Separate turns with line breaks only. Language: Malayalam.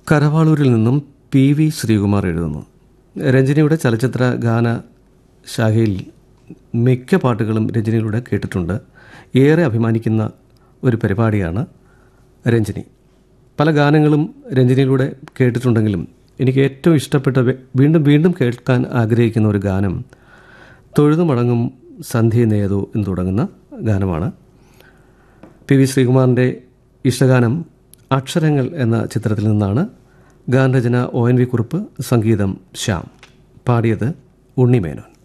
കരവാളൂരിൽ നിന്നും പി വി ശ്രീകുമാർ എഴുതുന്നു രഞ്ജനിയുടെ ചലച്ചിത്ര ഗാന ശാഖയിൽ മിക്ക പാട്ടുകളും രഞ്ജനിയിലൂടെ കേട്ടിട്ടുണ്ട് ഏറെ അഭിമാനിക്കുന്ന ഒരു പരിപാടിയാണ് രഞ്ജനി പല ഗാനങ്ങളും രഞ്ജനിയിലൂടെ കേട്ടിട്ടുണ്ടെങ്കിലും എനിക്ക് ഏറ്റവും ഇഷ്ടപ്പെട്ട വെ- വീണ്ടും വീണ്ടും കേൾക്കാൻ ആഗ്രഹിക്കുന്ന ഒരു ഗാനം തൊഴുതു മടങ്ങും സന്ധ്യ നേതോ എന്ന് തുടങ്ങുന്ന ഗാനമാണ് പി വി ശ്രീകുമാറിൻ്റെ ഇഷ്ടഗാനം അക്ഷരങ്ങൾ എന്ന ചിത്രത്തിൽ നിന്നാണ് ഗാനരചന ഒ എൻ വി കുറുപ്പ് സംഗീതം ശ്യാം പാടിയത് ഉണ്ണിമേനോൻ